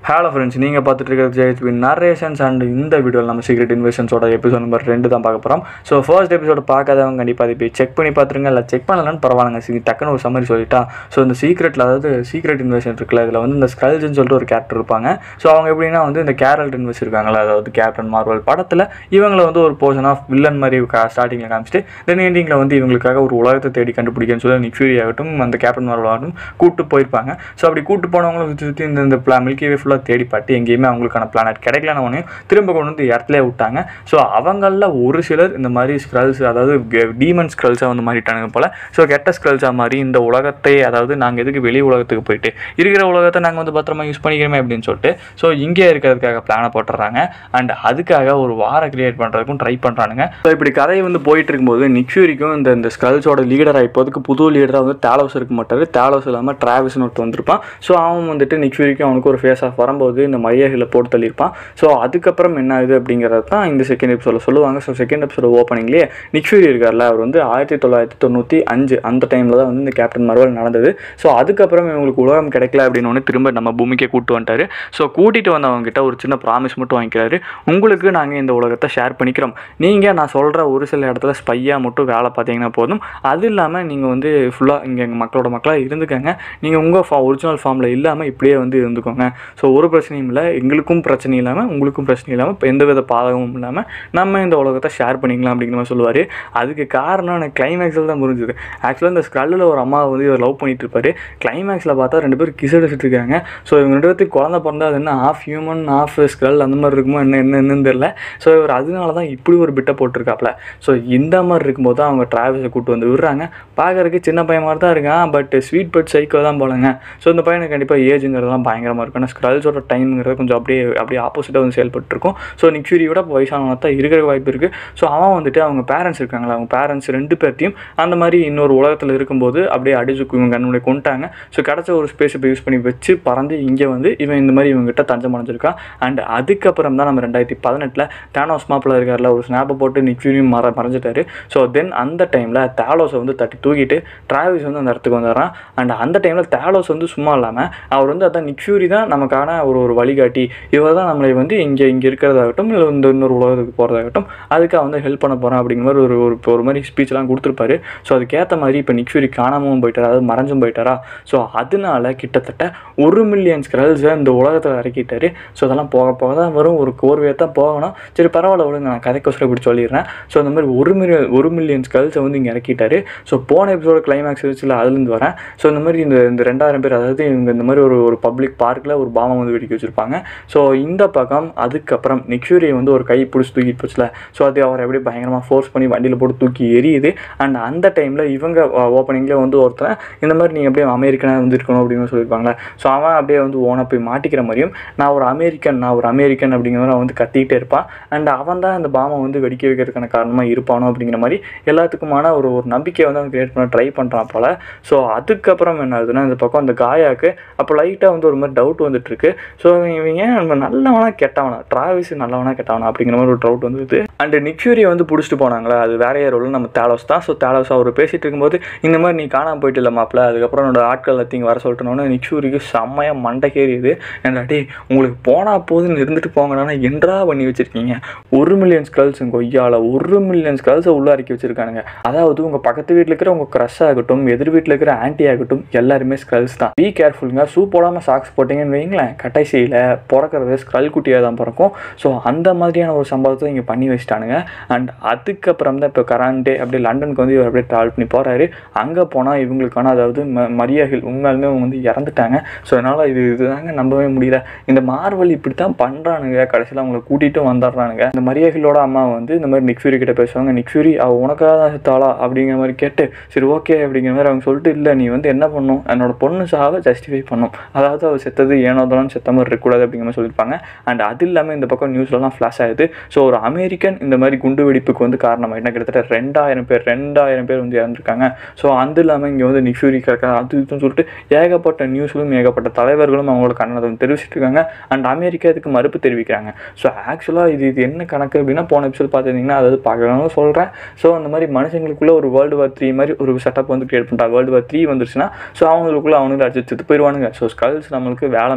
hello friends நீங்கள் பார்த்துட்டு இருக்கிறது ஜெயத்வி நரேஷன்ஸ் அண்ட் இந்த வீடியோவில் நம்ம சீக்ரெட் இன்வெஷன்ஸோட எபிசோட் நம்பர் ரெண்டு தான் பார்க்க போகிறோம் ஸோ ஃபர்ஸ்ட் எபிசோட பார்க்காதவங்க கண்டிப்பாக அதை போய் செக் பண்ணி பார்த்துருங்க இல்லை செக் பண்ணலன்னு பரவாயில்லைங்க சி டக்குன்னு ஒரு சம்மரி சொல்லிட்டா ஸோ இந்த சீக்ரெட்டில் அதாவது சீக்ரெட் இன்வெஷன் இருக்குல்ல இதில் வந்து இந்த ஸ்கல்ஸ்னு சொல்லிட்டு ஒரு கேரக்டர் இருப்பாங்க ஸோ அவங்க எப்படின்னா வந்து இந்த கேரல் இன்வெஸ்ட் இருக்காங்களா அதாவது கேப்டன் மார்வல் படத்தில் இவங்களை வந்து ஒரு போர்ஷன் ஆஃப் வில்லன் மாதிரி ஸ்டார்டிங்கில் காமிச்சிட்டு தென் எண்டிங்கில் வந்து இவங்களுக்காக ஒரு உலகத்தை தேடி கண்டுபிடிக்கன்னு சொல்லி நிக் ஃபியூரி ஆகட்டும் அந்த கேப்டன் மார்வல் ஆகட்டும் கூட்டு போயிருப்பாங்க ஸோ அப்படி கூட்டு போனவங்களை சுற்றி சுற்றி இந்த இந்த பிளா மில்கி வே ஃபுல்லாக தேடி பார்த்து எங்கேயுமே அவங்களுக்கான பிளானட் கிடைக்கலன்னு உடனே திரும்ப கொண்டு வந்து இடத்துல விட்டாங்க ஸோ அவங்களில் ஒரு சிலர் இந்த மாதிரி ஸ்க்ரல்ஸ் அதாவது டீமன் ஸ்க்ரல்ஸாக வந்து மாறிட்டானுங்க போல் ஸோ கெட்ட ஸ்க்ரல்ஸாக மாதிரி இந்த உலகத்தை அதாவது நாங்கள் எதுக்கு வெளி உலகத்துக்கு போயிட்டு இருக்கிற உலகத்தை நாங்கள் வந்து பத்திரமா யூஸ் பண்ணிக்கிறோமே அப்படின்னு சொல்லிட்டு ஸோ இங்கே இருக்கிறதுக்காக பிளானை போட்டுறாங்க அண்ட் அதுக்காக ஒரு வாரை கிரியேட் பண்ணுறதுக்கும் ட்ரை பண்ணுறானுங்க ஸோ இப்படி கதை வந்து போயிட்டு இருக்கும்போது நிக்யூரிக்கும் இந்த இந்த ஸ்கல்ஸோட லீடராக இப்போதுக்கு புது லீடராக வந்து டேலோஸ் இருக்க மாட்டார் டேலோஸ் இல்லாமல் டிராவிஸ்னு ஒருத்தர் வந்திருப்பான் ஸோ அவன் வந்துட்டு நிக்யூரிக்கும் அவனுக்கு ஒரு ஃபேஸ் ஆஃப் வரும்போது இந்த மரியாதைகளை போட்டு தள்ளியிருப்பான் ஸோ அதுக்கப்புறம் என்ன ஆகுது அப்படிங்கிறது தான் இந்த செகண்ட் எபிசோட சொல்லுவாங்க ஸோ செகண்ட் எபிசோட ஓப்பனிங்லேயே நிக்யூரி இருக்கார்ல அவர் வந்து ஆயிரத்தி தொள்ளாயிரத்தி தொண்ணூற்றி அஞ்சு அந்த டைமில் தான் வந்து இந்த கேப்டன் மார்வல் நடந்தது ஸோ அதுக்கப்புறம் இவங்களுக்கு உலகம் கிடைக்கல அப்படின்னு ஒன்று திரும்ப நம்ம பூமிக்கே கூட்டு வந்துட்டாரு ஸோ கூட்டிகிட்டு வந்தவங்க கிட்ட ஒரு சின்ன ப்ராமிஸ் மட்டும் வாங்கிக்கிறாரு உங்களுக்கு நாங்கள் இந்த உலகத்தை ஷேர் பண்ணிக்கிறோம் நீங்கள் நான் சொல்கிற ஒரு சில இடத்துல ஸ்பையாக மட்டும் வேலை பார்த்தீங்கன்னா போதும் அது இல்லாமல் நீங்கள் வந்து ஃபுல்லாக இங்கே எங்கள் மக்களோட மக்களாக இருந்துக்கங்க நீங்கள் உங்கள் ஃபா ஒரிஜினல் ஃபார்மில் இல்லாமல் இப்படியே வந்து இருந்துக்கோங்க ஸோ ஒரு பிரச்சனையும் இல்லை எங்களுக்கும் பிரச்சனை இல்லாமல் உங்களுக்கும் பிரச்சனை இல்லாமல் இப்போ எந்தவித பாதகமும் இல்லாமல் நம்ம இந்த உலகத்தை ஷேர் பண்ணிக்கலாம் அப்படிங்கிற மாதிரி சொல்லுவார் அதுக்கு காரணம் எனக்கு கிளைமேக்ஸில் தான் புரிஞ்சுது ஆக்சுவலாக இந்த ஸ்கல்லில் ஒரு அம்மா வந்து இவர் லவ் பண்ணிட்டு இருப்பாரு கிளைமேக்ஸில் பார்த்தா ரெண்டு பேரும் கிஸ் அடிச்சிட்டு இருக்காங்க ஸோ இவங்க ரெண்டு பேர்த்துக்கு குழந்தை பிறந்தா அது என்ன ஆஃப் ஹியூமன் ஆஃப் ஸ்கல் அந்த மாதிரி இருக்குமோ என்ன என்ன என்னன்னு தெரில ஸோ இவர் அதனால தான் இப்படி ஒரு பிட்டை போட்டிருக்காப்ல ஸோ இந்த மாதிரி இருக்கும்போது தான் அவங்க டிராவல்ஸை கூட்டு வந்து விடுறாங்க பார்க்கறதுக்கு சின்ன பையன் மாதிரி தான் இருக்கான் பட் ஸ்வீட் பட் சைக்கோ தான் போலங்க ஸோ இந்த பையனுக்கு கண்டிப்பாக ஏஜுங்கிறதெல்லாம் பயங்கரமாக இருக்கும் ஆனால் ஸ்க்ரல்ஸோட டைம்ங்கிறது கொஞ்சம் அப்படியே அப்படியே ஆப்போசிட்டாக வந்து செயல்பட்டு இருக்கும் ஸோ நிக்யூரியோட வயசானவங்க தான் இருக்கிற வாய்ப்பு இருக்குது ஸோ அவன் வந்துட்டு அவங்க பேரண்ட்ஸ் இருக்காங்களா அவங்க பேரண்ட்ஸ் ரெண்டு பேர்த்தையும் அந்த மாதிரி இன்னொரு உலகத்தில் இருக்கும்போது அப்படியே அடிச்சு இவங்க கண்ணுடைய கொண்டுட்டாங்க ஸோ கிடச்ச ஒரு ஸ்பேஸ் இப்போ யூஸ் பண்ணி வச்சு பறந்து இங்கே வந்து இவன் இந்த மாதிரி இவங்ககிட்ட தஞ்சம் அடைஞ்சிருக்கான் அண்ட் அதுக்கப்புறம் தான் நம்ம ரெண்டாயிரத்தி பதினெட்டில் தேனோஸ் மாப்பிள்ள இருக்கார்ல ஒரு ஸ்னாப்பை போட்டு நிக்யூரியும் மற மறைஞ்சிட்டாரு ஸோ தென் அந்த டைமில் தேலோஸை வந்து தட்டி தூக்கிட்டு டிராவிஸ் வந்து அந்த இடத்துக்கு வந்துடுறான் அண்ட் அந்த டைமில் தேலோஸ் வந்து சும்மா இல்லாமல் அவர் வந்து அதான் நிக்யூரி தான் நமக்கான ஒரு ஒரு வழிகாட்டி இவர் தான் நம்மளை வந்து இங்கே இங்கே இருக்கிறதாகட்டும் இல்லை இந்த இன்னொரு உலகத்துக்கு போகிறதாகட்டும் அதுக்காக வந்து ஹெல்ப் பண்ண போகிறேன் அப்படிங்கிற மாதிரி ஒரு ஒரு ஒரு மாதிரி ஸ்பீச்லாம் கொடுத்துருப்பாரு ஸோ அதுக்கேற்ற மாதிரி இப்போ நிக்யூரி காணாமல் போயிட்டாரா அதாவது மறைஞ்சும் போயிட்டாரா ஸோ அதனால கிட்டத்தட்ட ஒரு மில்லியன் ஸ்க்ரல்ஸை இந்த உலகத்தில் இறக்கிட்டாரு ஸோ அதெல்லாம் போக போக தான் வரும் ஒரு கோர்வையாக தான் போகணும் சரி பரவாயில்ல விடுங்க நான் கதைக்கோசரம் இப்படி சொல்லிடுறேன் ஸோ அந்த மாதிரி ஒரு மில்லியன் ஒரு மில்லியன் ஸ்கல்ஸை வந்து இங்கே இறக்கிட்டாரு ஸோ போன எபிசோட கிளைமேக்ஸ் வச்சுல அதுலேருந்து வரேன் ஸோ இந்த மாதிரி இந்த இந்த ரெண்டாயிரம் பேர் அதாவது இவங்க இந்த மாதிரி ஒரு ஒரு பப்ளிக் பார்க்கில் ஒரு பாமை வந்து வெடிக்க வச்சுருப்பாங்க ஸோ இந்த பக்கம் அதுக்கப்புறம் நிக்யூரியை வந்து ஒரு கை பிடிச்சி தூக்கிட்டு போச்சுல ஸோ அது அவர் எப்படி பயங்கரமாக ஃபோர்ஸ் பண்ணி வண்டியில் போட்டு தூக்கி எரியுது அண்ட் அந்த டைமில் இவங்க ஓப்பனிங்கில் வந்து ஒருத்தன் இந்த மாதிரி நீங்கள் அப்படியே அமெரிக்கனாக வந்து இருக்கணும் அப்படின்னு சொல்லியிருப்பாங்களே ஸோ அவன் அப்படியே வந்து ஓனை போய் மாட்டிக்கிற மாதிரியும் நான் ஒரு அமெரிக்கன் நான் ஒரு அமெரிக்கன் அப்படிங்கிற மாதிரி அவன் வந்து கத்திக்கிட்டே இருப்பான் அண்ட் அவன் தான் அந்த பாமை வந்து வெடிக்க வைக்கிறதுக்கான காரணமாக இருப்பானோ அப்படிங்கிற மாதிரி எல்லாத்துக்குமான ஒரு ஒரு நம்பிக்கையை வந்து அவன் கிரியேட் பண்ண ட்ரை பண்ணுறான் போல் ஸோ அதுக்கப்புறம் என்ன ஆகுதுன்னா இந்த பக்கம் அந்த காயாக்கு அப்போ லைட்டாக வந்து ஒரு மாதிரி டவுட் வந்துட்டு இருக்கு ஸோ இவங்க நம்ம நல்லவனா கெட்டவனா டிராவிஸ் நல்லவனா கெட்டவனா அப்படிங்கிற மாதிரி ஒரு டவுட் வந்துது அண்ட் நிக்யூரியை வந்து பிடிச்சிட்டு போனாங்களா அது வேற யாரோட நம்ம தேலோஸ் தான் ஸோ தேலோஸ் அவர் பேசிட்டு இருக்கும்போது இந்த மாதிரி நீ காணாமல் போயிட்டு இல்லை மாப்பிள்ள அதுக்கப்புறம் என்னோட ஆட்கள் எல்லாத்தையும் வர சொல்லிட்டோன்னே நிக்யூரிக்கு செம்மையாக மண்டைக்கேறியது ஏன்டா டேய் உங்களுக்கு போனால் போதுன்னு இருந்துட்டு போங்கடானா என்றா பண்ணி வச்சிருக்கீங்க ஒரு மில்லியன் ஸ்கல்ஸ் கொய்யால ஒரு மில்லியன் ஸ்கல்ஸை உள்ள இறக்கி வச்சிருக்கானுங்க அதாவது உங்கள் பக்கத்து வீட்டில் இருக்கிற உங்கள் க்ரஷ் ஆகட்டும் எதிர் வீட்டில் இருக்கிற ஆன்டி ஆகட்டும் எல்லாருமே ஸ்கல்ஸ் தான் பி கேர்ஃபுல்லுங்க ஷூ போடாமல் சாக்ஸ் போட்டிங்கன்னு வைங்களேன் கடைசியில் பிறக்கிறது ஸ்கல் குட்டியாக தான் பிறக்கும் ஸோ அந்த மாதிரியான ஒரு சம்பவத்தை இங்கே பண்ணி வச்சுட்டானுங்க அண்ட் அதுக்கப்புறம் தான் இப்போ கராண்டே அப்படியே லண்டனுக்கு வந்து இவர் அப்படியே ட்ராவல் பண்ணி போகிறாரு அங்கே போனால் இவங்களுக்கான அதாவது ம மரியாதைகள் உண்மையாலுமே அவங்க வந்து இறந்துட்டாங்க ஸோ அதனால் இது இதுதாங்க நம்பவே முடியல இந்த மார்வல் இப்படி தான் பண்ணுறானுங்க கடைசியில் அவங்கள கூட்டிகிட்டு வந்துடுறானுங்க இந்த மரியாதைகளோட அம்மா வந்து இந்த மாதிரி நிக்ஃபியூரி கிட்ட பேசுவாங்க நிக்ஃபியூரி அவள் உனக்காக தான் செத்தாளா அப்படிங்கிற மாதிரி கேட்டு சரி ஓகே அப்படிங்கிற மாதிரி அவங்க சொல்லிட்டு இல்லை நீ வந்து என்ன பண்ணும் என்னோட பொண்ணு சாவை ஜஸ்டிஃபை பண்ணும் அதாவது அவள் செத்தது ஏனோ தானோ செத்த மாதிரி இருக்கக்கூடாது அப்படிங்கிற மாதிரி சொல்லியிருப்பாங்க அண்ட் அது இல்லாமல் இந்த பக்கம் நியூஸ்லலாம் ஃப்ளாஷ் ஆகுது ஸோ ஒரு அமெரிக்கன் இந்த மாதிரி குண்டு வெடிப்புக்கு வந்து காரணமாயிட்டா கிட்டத்தட்ட ரெண்டாயிரம் பேர் ரெண்டாயிரம் பேர் வந்து இறந்துருக்காங்க ஸோ அது இல்லாமல் இங்கே வந்து நிஃப்யூரி கிடக்கா அது இதுன்னு சொல்லிட்டு ஏகப்பட்ட நியூஸ்களும் ஏகப்பட்ட தலைவர்களும் அவங்களோட கண்ணத்தை வந்து தெரிவிச்சிட்டு இருக்காங்க அண்ட் அமெரிக்கா இதுக்கு மறுப்பு தெரிவிக்கிறாங்க ஸோ ஆக்சுவலாக இது இது என்ன கணக்கு அப்படின்னா போன எபிசோட் பார்த்துருந்தீங்கன்னா அதாவது பார்க்கணும் சொல்கிறேன் ஸோ அந்த மாதிரி மனுஷங்களுக்குள்ள ஒரு வேர்ல்டு வார் த்ரீ மாதிரி ஒரு செட்டப் வந்து கிரியேட் பண்ணிட்டாங்க வேர்ல்டு வார் த்ரீ வந்துருச்சுன்னா ஸோ அவங்களுக்குள்ள அவனுக்கு அடிச்சு செத்து போயிடுவானுங்க ஸோ ஸ்கல்ஸ் நம்மளுக்கு வேலை மிச்சம் அப்படிங்கிற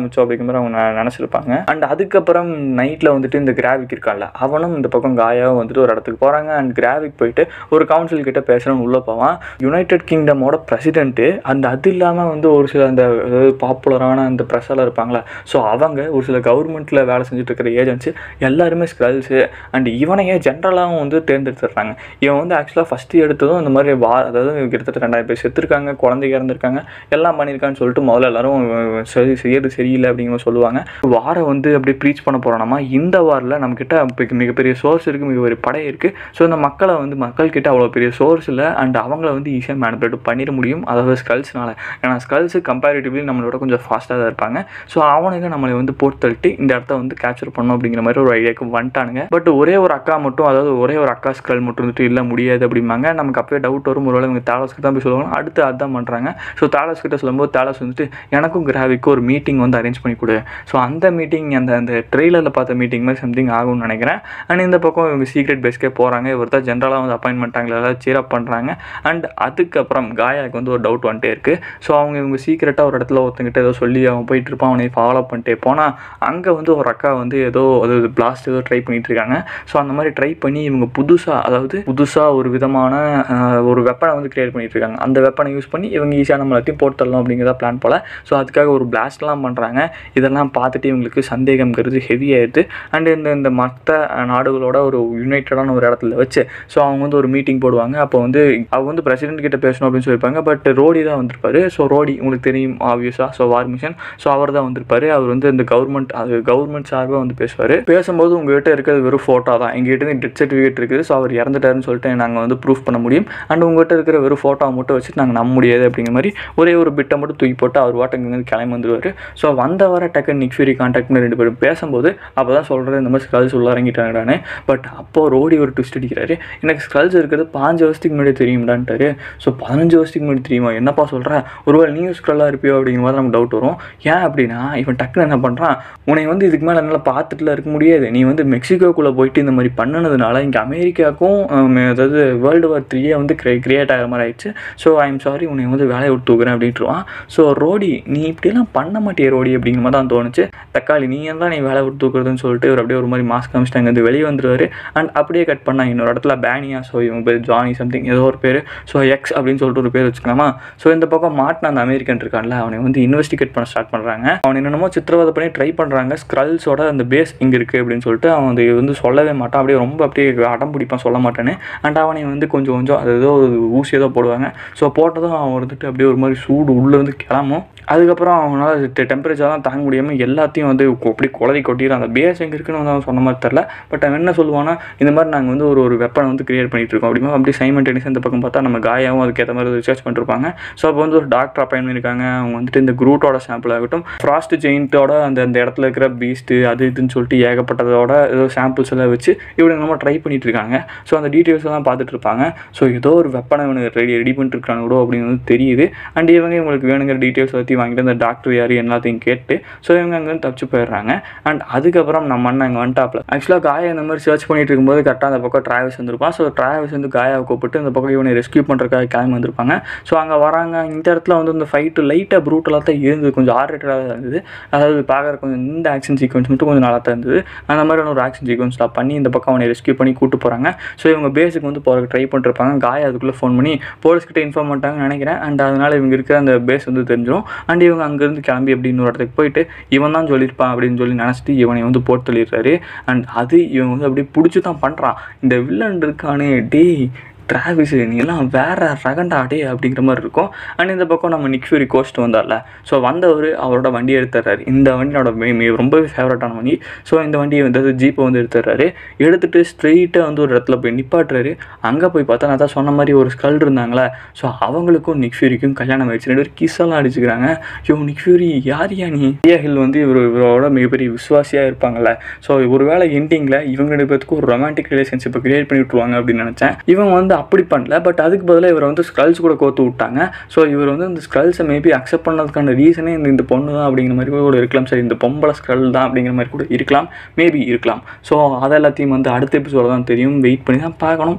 அப்படிங்கிற மாதிரி அவங்க நெ- நினைச்சிருப்பாங்க அண்ட் அதுக்கப்புறம் நைட்டில் வந்துட்டு இந்த கிராவிக் இருக்கான்ல அவனும் இந்த பக்கம் காயாவும் வந்துட்டு ஒரு இடத்துக்கு போகிறாங்க அண்ட் கிராவிக் போயிட்டு ஒரு கவுன்சில் கிட்ட பேசுகிறவன் உள்ளே போவான் யுனைடெட் கிங்டமோட பிரசிடென்ட்டு அண்ட் அது இல்லாமல் வந்து ஒரு சில அந்த அதாவது பாப்புலரான அந்த ப்ரெஸ்ஸெல்லாம் இருப்பாங்களா ஸோ அவங்க ஒரு சில கவர்மெண்ட்டில் வேலை செஞ்சுட்டு இருக்கிற ஏஜென்சி எல்லாருமே ஸ்கல்ஸு அண்ட் இவனையே ஜென்ரலாகவும் வந்து தேர்ந்தெடுத்துடுறாங்க இவன் வந்து ஆக்சுவலாக ஃபஸ்ட்டு எடுத்ததும் இந்த மாதிரி வா அதாவது கிட்டத்தட்ட ரெண்டாயிரம் பேர் செத்துருக்காங்க குழந்தைங்க இறந்துருக்காங்க எல்லாம் பண்ணியிருக்கான்னு சொல்லிட்டு முதல்ல எல்லாரும் அஹ், சரி செய்யறது சரியில்லை அப்படிங்கிற மாதிரி சொல்லுவாங்க வாரை வந்து அப்படியே ப்ரீச் பண்ண போகிறோம்னா இந்த வாரில் நம்மக்கிட்ட மிக- மிகப்பெரிய சோர்ஸ் இருக்குது மிகப்பெரிய படை இருக்குது ஸோ இந்த மக்களை வந்து மக்கள்கிட்ட அவ்வளோ பெரிய சோர்ஸ் இல்லை அண்ட் அவங்கள வந்து ஈஸியாக மேனிபுலேட் பண்ணிட முடியும் அதாவது ஸ்கல்ஸ்னால ஏன்னா ஸ்கல்ஸு கம்பேரிட்டிவ்லி நம்மளோட கொஞ்சம் ஃபாஸ்ட்டாக தான் இருப்பாங்க ஸோ அவனுங்க நம்மளை வந்து போட்டு தள்ளிட்டு இந்த இடத்த வந்து கேப்சர் பண்ணணும் அப்படிங்கிற மாதிரி ஒரு ஐடியாக்கு வந்துட்டானுங்க பட் ஒரே ஒரு அக்கா மட்டும் அதாவது ஒரே ஒரு அக்கா ஸ்கல் மட்டும் வந்துட்டு இல்லை முடியாது அப்படிம்பாங்க நமக்கு அப்பவே டவுட் வரும் ஒருவேளை இவங்க தாலஸ்க்கு தான் போய் சொல்லுவாங்க அடுத்து அதான் பண்ணுறாங்க ஸோ தாலஸ் கிட்ட சொல்லும்போது தாலஸ் வந்துட்டு எனக்கும் கிராவிக்கும் ஒரு மீட்டிங் வந்து அரேஞ்ச் பண்ணி கொடு ஸோ அந்த மீட்டிங் அந்த அந்த ட்ரெய்லரில் பார்த்த மீட்டிங் மாதிரி சம்திங் ஆகும்னு நினைக்கிறேன் அண்ட் இந்த பக்கம் இவங்க சீக்ரெட் பேஸ்க்கே போகிறாங்க இவர் தான் ஜென்ரலாக வந்து அப்பாயின்ட் பண்ணிட்டாங்களா எல்லாம் சீரப் பண்ணுறாங்க அண்ட் அதுக்கப்புறம் காயாக்கு வந்து ஒரு டவுட் வந்துட்டே இருக்குது ஸோ அவங்க இவங்க சீக்கிரட்டாக ஒரு இடத்துல ஒருத்தங்கிட்ட ஏதோ சொல்லி அவன் போயிட்டு இருப்பான் அவனை ஃபாலோ பண்ணிட்டே போனால் அங்கே வந்து ஒரு அக்கா வந்து ஏதோ அதாவது பிளாஸ்ட் ஏதோ ட்ரை பண்ணிட்டு இருக்காங்க ஸோ அந்த மாதிரி ட்ரை பண்ணி இவங்க புதுசாக அதாவது புதுசாக ஒரு விதமான ஆஹ், ஒரு வெப்பனை வந்து கிரியேட் பண்ணிட்டு இருக்காங்க அந்த வெப்பனை யூஸ் பண்ணி இவங்க ஈஸியாக நம்ம எல்லாத்தையும் போட்டு தள்ளணும் அப்படிங்கிறத பிளான் போல் ஸோ அதுக்காக ஒரு பிளாஸ்ட்லாம் பண்ணுறாங்க இதெல்லாம் பார்த்துட்டு இவங்களுக்கு சந்தேகம்ங்கிறது ஹெவி ஆயிடுது அண்ட் இந்த இந்த மற்ற நாடுகளோட ஒரு யுனைட்டடான ஒரு இடத்துல வச்சு ஸோ அவங்க வந்து ஒரு மீட்டிங் போடுவாங்க அப்போ வந்து அவங்க வந்து பிரசிடென்ட் கிட்ட பேசணும் அப்படின்னு சொல்லியிருப்பாங்க பட் ரோடி தான் வந்திருப்பாரு ஸோ ரோடி உங்களுக்கு தெரியும் ஆப்வியஸாக ஸோ வார் மிஷன் ஸோ அவர் தான் வந்திருப்பாரு அவர் வந்து இந்த கவர்மெண்ட் அது கவர்மெண்ட் சார்பாக வந்து பேசுவார் பேசும்போது உங்ககிட்ட இருக்கிறது வெறும் ஃபோட்டோ தான் எங்ககிட்ட இருந்து டெத் சர்டிஃபிகேட் இருக்குது ஸோ அவர் இறந்துட்டாருன்னு சொல்லிட்டு நாங்கள் வந்து ப்ரூஃப் பண்ண முடியும் அண்ட் உங்ககிட்ட இருக்கிற வெறும் ஃபோட்டோவை மட்டும் வச்சுட்டு நாங்கள் நம்ப முடியாது அப்படிங்கிற மாதிரி ஒரே ஒரு பிட்டை மட்டும் தூக்கி போட்டு அவர் வாட்டங்க வந்து கிளம்பி வந்துருவார் ஸோ வந்த வர டக்கு நிக் ஃபியூரி கான்டாக்ட் பண்ணி ரெண்டு பேரும் பேசும்போது அப்போ தான் சொல்கிறது இந்த மாதிரி ஸ்கல்ஸ் உள்ள இறங்கிட்டாங்கடானே பட் அப்போது ரோடி ஒரு ட்விஸ்ட் அடிக்கிறாரு எனக்கு ஸ்கல்ஸ் இருக்கிறது பாஞ்சு வருஷத்துக்கு முன்னாடி தெரியும்டான்ட்டாரு ஸோ பதினஞ்சு வருஷத்துக்கு முன்னாடி தெரியுமா என்னப்பா சொல்கிற ஒருவேளை நீயும் ஸ்கல்லாக இருப்பியோ அப்படிங்கிற மாதிரி நமக்கு டவுட் வரும் ஏன் அப்படின்னா இவன் டக்குன்னு என்ன பண்ணுறான் உன்னை வந்து இதுக்கு மேலே என்னால் பார்த்துட்டுலாம் இருக்க முடியாது நீ வந்து மெக்சிகோக்குள்ளே போயிட்டு இந்த மாதிரி பண்ணனதுனால இங்கே அமெரிக்காவுக்கும் ஹம், அதாவது வேர்ல்டு வார் த்ரீயே வந்து கிரே கிரியேட் ஆகிற மாதிரி ஆயிடுச்சு ஸோ ஐ எம் சாரி உன்னை வந்து வேலையை விட்டு தூக்குறேன் அப்படின்ட்டுருவான் ஸோ ரோடி நீ இப்படியெல்லாம் பண்ண மாட்டியே ரோடி அப்படிங்கிற மாதிரி தான் தோணுச்சு தக்காளி நீ ஏன் தான் நீ வேலை விட்டு தூக்குறதுன்னு சொல்லிட்டு இவர் அப்படியே ஒரு மாதிரி மாஸ்க் காமிச்சிட்டு அங்கேருந்து வெளியே வந்துருவாரு அண்ட் அப்படியே கட் பண்ணா இன்னொரு இடத்துல பேனியா ஸோ இவங்க பேர் ஜானி சம்திங் ஏதோ ஒரு பேர் ஸோ எக்ஸ் அப்படின்னு சொல்லிட்டு ஒரு பேர் வச்சுக்கலாமா ஸோ இந்த பக்கம் மாட்டின அந்த அமெரிக்கன் இருக்கான்ல அவனை வந்து இன்வெஸ்டிகேட் பண்ண ஸ்டார்ட் பண்ணுறாங்க அவன் என்னென்னமோ சித்திரவதை பண்ணி ட்ரை பண்ணுறாங்க ஸ்க்ரல்ஸோட அந்த பேஸ் இங்கே இருக்குது அப்படின்னு சொல்லிட்டு அவன் அது வந்து சொல்லவே மாட்டான் அப்படியே ரொம்ப அப்படியே அடம் பிடிப்பான் சொல்ல மாட்டேன்னு அண்ட் அவனை வந்து கொஞ்சம் கொஞ்சம் அது ஏதோ ஒரு ஊசி ஏதோ போடுவாங்க ஸோ போட்டதும் அவன் வந்துட்டு அப்படியே ஒரு மாதிரி சூடு உள்ளேருந்து கிளம்பும் அதுக்கப்புறம் அவனால் டெம்பரேச்சர்லாம் தாங்க முடியாமல் எல்லாத்தையும் வந்து கொ- அப்படியே குளறி கொட்டிடுறான் அந்த பேஸ் எங்கே இருக்குன்னு வந்து அவன் சொன்ன மாதிரி தெரில பட் அவன் என்ன சொல்லுவானா இந்த மாதிரி நாங்கள் வந்து ஒரு ஒரு வெப்பனை வந்து கிரியேட் பண்ணிட்டு இருக்கோம் அப்படிமா அப்படியே சைமண்டேனியஸ் இந்த பக்கம் பார்த்தா நம்ம காயாவும் அதுக்கேற்ற மாதிரி ரிசர்ச் பண்ணிருப்பாங்க ஸோ அப்போ வந்து ஒரு டாக்டர் அப்பாயின் பண்ணியிருக்காங்க அவங்க வந்துட்டு இந்த குரூட்டோட சாம்பிள் ஆகட்டும் ஃப்ராஸ்ட் ஜெயின்ட்டோட அந்த அந்த இடத்துல இருக்கிற பீஸ்ட்டு அது இதுன்னு சொல்லிட்டு ஏகப்பட்டதோட ஏதோ சாம்பிள்ஸ் எல்லாம் வச்சு இவங்க நம்ம ட்ரை பண்ணிட்டு இருக்காங்க ஸோ அந்த டீட்டெயில்ஸ் எல்லாம் பார்த்துட்டு இருப்பாங்க ஸோ ஏதோ ஒரு வெப்பனை இவனுக்கு ரெடி ரெடி பண்ணிட்டு இருக்கானுங்களோ அப்படின்னு வந்து தெரியுது அண்ட் இவங்க இவங்களுக்கு வேணுங்கிற டீட்டெயில்ஸ் பற்றி வாங்கிட்டு அந்த டாக்டர் யார் எல்லாத்தையும் கேட்டு ஸோ இவங்க அங்கேருந்து தப்பிச்சு போயிடுறாங்க அண்ட் அதுக்கப்புறம் நம்ம அண்ணன் அங்கே வந்துட்டாப்ல ஆக்சுவலாக காயா இந்த மாதிரி சர்ச் பண்ணிட்டு இருக்கும்போது கரெக்டாக அந்த பக்கம் டிராவல்ஸ் வந்திருப்பான் ஸோ டிராவல்ஸ் வந்து காயாவை கூப்பிட்டு இந்த பக்கம் இவனை ரெஸ்க்யூ பண்ணுறதுக்காக கிளம்பி வந்திருப்பாங்க ஸோ அங்கே வராங்க இந்த இடத்துல வந்து இந்த ஃபைட்டு லைட்டாக ப்ரூட்டலாக தான் இருந்தது கொஞ்சம் ஆர்ரேட்டடாக தான் இருந்தது அதாவது பார்க்குற கொஞ்சம் இந்த ஆக்ஷன் சீக்வன்ஸ் மட்டும் கொஞ்சம் நல்லா தான் இருந்தது அந்த மாதிரியான ஒரு ஆக்ஷன் சீக்வன்ஸ்லாம் பண்ணி இந்த பக்கம் அவனை ரெஸ்க்யூ பண்ணி கூட்டு போகிறாங்க ஸோ இவங்க பேஸுக்கு வந்து போகிறதுக்கு ட்ரை பண்ணிருப்பாங்க காயா அதுக்குள்ளே ஃபோன் பண்ணி போலீஸ்கிட்ட இன்ஃபார்ம் பண்ணிட்டாங்கன்னு நினைக்கிறேன் அண்ட் அதனால் இவங்க இருக்கிற அந்த பேஸ் வந்து தெரிஞ்சிடும் அண்ட் இவங்க அங்கேருந்து கிளம்பி அப்படி இன்னொரு இடத்துக்கு போயிட்டு இவன் தான் சொல்லியிருப்பான் அப்படின்னு சொல்லி நினச்சிட்டு இவனை வந்து போட்டு தள்ளிடுறாரு அண்ட் அது இவன் வந்து அப்படியே பிடிச்சி தான் பண்ணுறான் இந்த வில்லன் இருக்கானே டேய் டிராவிஸ் நீ எல்லாம் வேற ரகண்டா டே அப்படிங்கிற மாதிரி இருக்கும் அண்ட் இந்த பக்கம் நம்ம நிக் ஃபியூரி கோஸ்ட் வந்தார்ல ஸோ வந்தவர் அவரோட வண்டி எடுத்துறாரு இந்த வண்டியோட மே- மே- ரொம்பவே ஃபேவரட்டான வண்டி ஸோ இந்த வண்டியை வந்து ஜீப்பை வந்து எடுத்துடுறாரு எடுத்துட்டு ஸ்ட்ரெயிட்டாக வந்து ஒரு இடத்துல போய் நிப்பாட்டுறாரு அங்கே போய் பார்த்தா நான் தான் சொன்ன மாதிரி ஒரு ஸ்கல் இருந்தாங்களே ஸோ அவங்களுக்கும் நிக் ஃபியூரிக்கும் கல்யாணம் ஆயிடுச்சு ரெண்டு பேரும் கிஸ் எல்லாம் அடிச்சுக்கிறாங்க யோ நிக் ஃபியூரி யார் யா நீ இந்தியா ஹில் வந்து இவர் இவரோட மிகப்பெரிய விசுவாசியாக இருப்பாங்கல்ல ஸோ ஒருவேளை எண்டிங்கில் இவங்க ரெண்டு பேத்துக்கும் ஒரு ரொமான்டிக் ரிலேஷன்ஷிப்பை கிரியேட் பண்ணி விட்டுருவாங்க அப்படின்னு நினச்சேன் இவன் வந்து அப்படி பண்ணல பட் அதுக்கு பதிலாக இவரை வந்து ஸ்கல்ஸ் கூட கோத்து விட்டாங்க ஸோ இவர் வந்து இந்த ஸ்கல்ஸை மேபி அக்செப்ட் பண்ணதுக்கான ரீசனே இந்த இந்த பொண்ணு தான் அப்படிங்கிற மாதிரி கூட இருக்கலாம் சரி இந்த பொம்பளை ஸ்கல் தான் அப்படிங்கிற மாதிரி கூட இருக்கலாம் மேபி இருக்கலாம் ஸோ அதை எல்லாத்தையும் வந்து அடுத்த எபிசோட தான் தெரியும் வெயிட் பண்ணி தான் பார்க்கணும்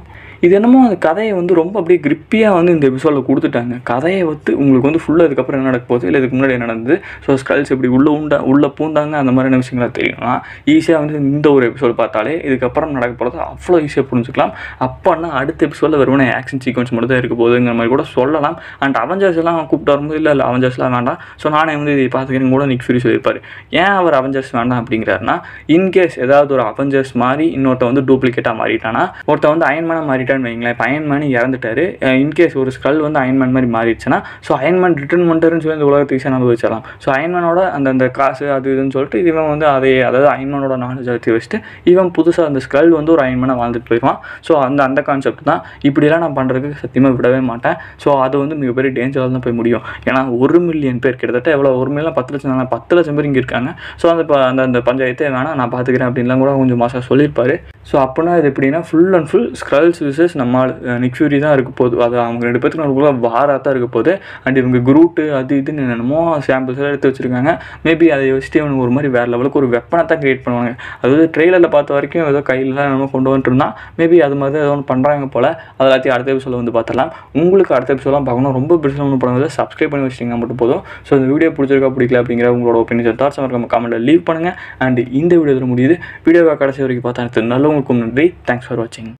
இது என்னமோ அந்த கதையை வந்து ரொம்ப அப்படியே கிரிப்பியாக வந்து இந்த எபிசோடில் கொடுத்துட்டாங்க கதையை வந்து உங்களுக்கு வந்து ஃபுல்லாக இதுக்கப்புறம் என்ன நடக்க போகுது இல்லை இதுக்கு முன்னாடி என்ன நடந்தது ஸோ ஸ்கல்ஸ் எப்படி உள்ளே உண்டா உள்ளே பூந்தாங்க அந்த மாதிரியான விஷயங்களா தெரியும்னா ஈஸியாக வந்து இந்த ஒரு எபிசோடு பார்த்தாலே இதுக்கப்புறம் நடக்க போகிறது அவ்வளோ ஈஸியாக புரிஞ்சுக்கலாம் அப்போனா அடுத்த எபிசோடில் வெறுமனே ஆக்ஷன் சீக்வன்ஸ் மட்டும் தான் இருக்க போகுதுங்கிற மாதிரி கூட சொல்லலாம் அண்ட் அவெஞ்சர்ஸ் எல்லாம் கூப்பிட்டு வரும்போது இல்லை இல்லை அவெஞ்சர்ஸ்லாம் வேண்டாம் ஸோ நானே வந்து இதை பார்த்துக்கிறேன் கூட நிக் ஃபியூரி சொல்லியிருப்பார் ஏன் அவர் அவெஞ்சர்ஸ் வேண்டாம் அப்படிங்கிறாருன்னா இன்கேஸ் ஏதாவது ஒரு அவெஞ்சர்ஸ் மாதிரி இன்னொருத்த வந்து டூப்ளிகேட்டாக மாறிட்டானா ஒருத்த வந்து அயன்மேனாக மாறிட்டான்னு வைங்களேன் இப்போ அயன்மேன் இறந்துட்டாரு இன்கேஸ் ஒரு ஸ்கல் வந்து அயன்மேன் மாதிரி மாறிடுச்சுன்னா ஸோ அயன்மேன் ரிட்டர்ன் பண்ணிட்டாருன்னு சொல்லி இந்த உலகத்துக்கு ஈஸியாக அனுபவிச்சிடலாம் ஸோ அயன்மேனோட அந்த அந்த காசு அது இதுன்னு சொல்லிட்டு இவன் வந்து அதை அதாவது அயன்மேனோட நாலேஜ் எடுத்து வச்சுட்டு இவன் புதுசாக அந்த ஸ்கல் வந்து ஒரு அயன்மேனாக வாழ்ந்துட்டு போயிடுவான் ஸோ அந்த அந்த கான்செப்ட் தான் இப்படியெல்லாம் நான் பண்ணுறதுக்கு சத்தியமாக விடவே மாட்டேன் ஸோ அது வந்து மிகப்பெரிய டேஞ்சராக தான் போய் முடியும் ஏன்னா ஒரு மில்லியன் பேர் கிட்டத்தட்ட எவ்வளோ ஒரு மில்லியன் பத்து லட்சம் தானே பத்து லட்சம் பேர் இங்கே இருக்காங்க ஸோ அந்த ப- அந்த அந்த பஞ்சாயத்தை வேணாம் நான் பார்த்துக்கிறேன் அப்படின்லாம் கூட கொஞ்சம் மாதம் சொல்லியிருப்பாரு ஸோ அப்போனா இது எப்படின்னா full and full Skrulls versus நம்ம நிக் ஃபியூரி தான் இருக்க போகுது அது அவங்க ரெண்டு பேத்துக்கு நடுவுல வாராக தான் இருக்க போகுது அண்ட் இவங்க குரூட்டு அது இதுன்னு என்னென்னமோ சாம்பிள்ஸ் எல்லாம் எடுத்து வச்சிருக்காங்க மேபி அதை வச்சுட்டு இவனுக்கு ஒரு மாதிரி வேறு லெவலுக்கு ஒரு வெப்பனை தான் கிரியேட் பண்ணுவாங்க அதாவது ட்ரெயிலரில் பார்த்த வரைக்கும் ஏதோ கையிலலாம் என்னமோ கொண்டு வந்துட்டு இருந்தான் மேபி அது மாதிரி தான் ஏதோ ஒன்று பண்ணுறாங்க போல் அது எல்லாத்தையும் அடுத்த எபிசோட வந்து பார்த்தலாம் உங்களுக்கு அடுத்த எபிசோலாம் பார்க்கணும் ரொம்ப பெருசாக ஒன்று பண்ணுறது சப்ஸ்கிரைப் பண்ணி வச்சிட்டிங்க மட்டும் போதும் ஸோ இந்த வீடியோ பிடிச்சிருக்கா பிடிக்கல அப்படிங்கிற உங்களோட ஒப்பீனியன் தாட்ஸ் நம்ம கமெண்ட்டில் லீவ் பண்ணுங்கள் அண்ட் இந்த வீடியோ இதில் முடியுது வீடியோவை கடைசி வரைக்கும் பார்த்தா எனக்கு நல்லவங்களுக்கும் நன்றி தேங்க்ஸ் ஃபார் வாட்சிங்